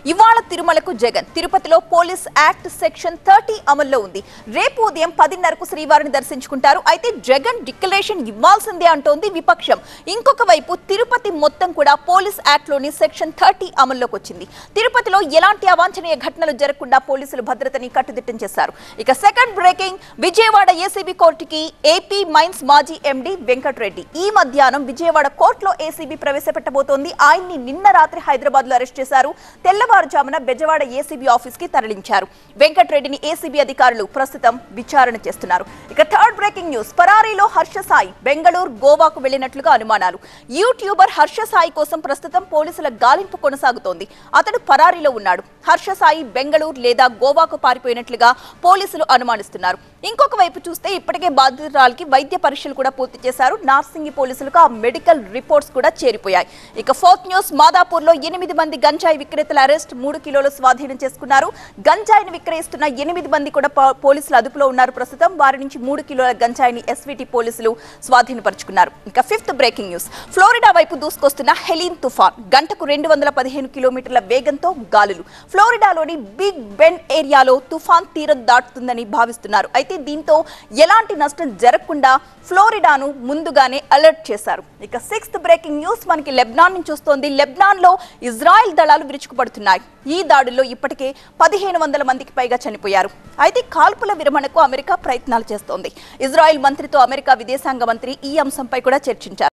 ఇవాళ తిరుమలకు జగన్ తిరుపతిలో పోలీస్ యాక్ట్ సెక్షన్ థర్టీ అమల్లో ఉంది రేపు ఉదయం పదిన్నరకు శ్రీవారిని దర్శించుకుంటారు అయితే జగన్ డిక్లరేషన్ ఇవ్వాల్సిందే అంటోంది విపక్షం ఇంకొక వైపు తిరుపతి మొత్తం కూడా పోలీస్ యాక్ట్ లోని సెక్షన్ థర్టీ అమల్లోకి వచ్చింది తిరుపతిలో ఎలాంటి అవాంఛనీయ ఘటనలు జరగకుండా పోలీసులు భద్రతని కట్టుదిట్టం చేశారు ఇక సెకండ్ బ్రేకింగ్ విజయవాడ ఏసీబీ కోర్టుకి ఏపీ మైన్స్ మాజీ ఎండీ వెంకటరెడ్డి ఈ మధ్యాహ్నం విజయవాడ కోర్టులో ఏసీబీ ప్రవేశపెట్టబోతోంది ఆయన్ని నిన్న రాత్రి హైదరాబాద్ లో అరెస్ట్ చేశారు తెల్లవారుజామున బెజవాడ ఏసీబీ ఆఫీస్ కి తరలించారు వెంకటరెడ్డిని ఏసీబీ అధికారులు ప్రస్తుతం విచారణ చేస్తున్నారు ఇక థర్డ్ బ్రేకింగ్ న్యూస్ పరారీలో హర్ష సాయి బెంగళూరు గోవాకు వెళ్లినట్లుగా అనుమానాలు యూట్యూబర్ హర్ష సాయి కోసం ప్రస్తుతం పోలీసుల గాలింపు కొనసాగుతోంది అతడు పరారీలో ఉన్నాడు హర్ష సాయి బెంగళూరు లేదా గోవాకు పారిపోయినట్లుగా పోలీసులు అనుమానిస్తున్నారు ఇంకొక వైపు చూస్తే ఇప్పటికే బాధితురాలకి వైద్య పరీక్షలు కూడా పూర్తి చేశారు నార్సింగి పోలీసులకు ఆ మెడికల్ రిపోర్ట్స్ కూడా చేరిపోయాయి ఇక ఫోర్త్ న్యూస్ మాదాపూర్ లో ఎనిమిది మంది గంజాయి విక్రేతల అరెస్ట్ మూడు కిలోలు స్వాధీనం చేసుకున్నారు గంజాయిని విక్రయిస్తున్న ఎనిమిది మంది కూడా పో- పోలీసులు అదుపులో ఉన్నారు ప్రస్తుతం వారి నుంచి మూడు కిలోల గంజాయిని ఎస్విటి పోలీసులు స్వాధీనపరుచుకున్నారు ఇక ఫిఫ్త్ బ్రేకింగ్ న్యూస్ ఫ్లోరిడా వైపు దూసుకొస్తున్న హెలీన్ తుఫాన్ గంటకు రెండు వందల పదిహేను కిలోమీటర్ల వేగంతో గాలులు ఫ్లోరిడాలోని బిగ్ బెండ్ ఏరియాలో తుఫాన్ తీరం దాటుతుందని భావిస్తున్నారు అయితే దీంతో ఎలాంటి నష్టం జరగకుండా ఫ్లోరిడాను ముందుగానే అలర్ట్ చేశారు ఇక సిక్స్త్ బ్రేకింగ్ న్యూస్ మనకి లెబ్నాన్ నుంచి వస్తోంది లెబ్నాన్ లో ఇజ్రాయెల్ దళాలు విరుచుకుపడుతున్నాయి ఈ దాడుల్లో ఇప్పటికే పదిహేను వందల మందికి పైగా చనిపోయారు అయితే కాల్పుల విరమణకు అమెరికా ప్రయత్నాలు చేస్తోంది ఇజ్రాయెల్ మంత్రితో అమెరికా విదేశాంగ మంత్రి ఈ అంశంపై కూడా చర్చించారు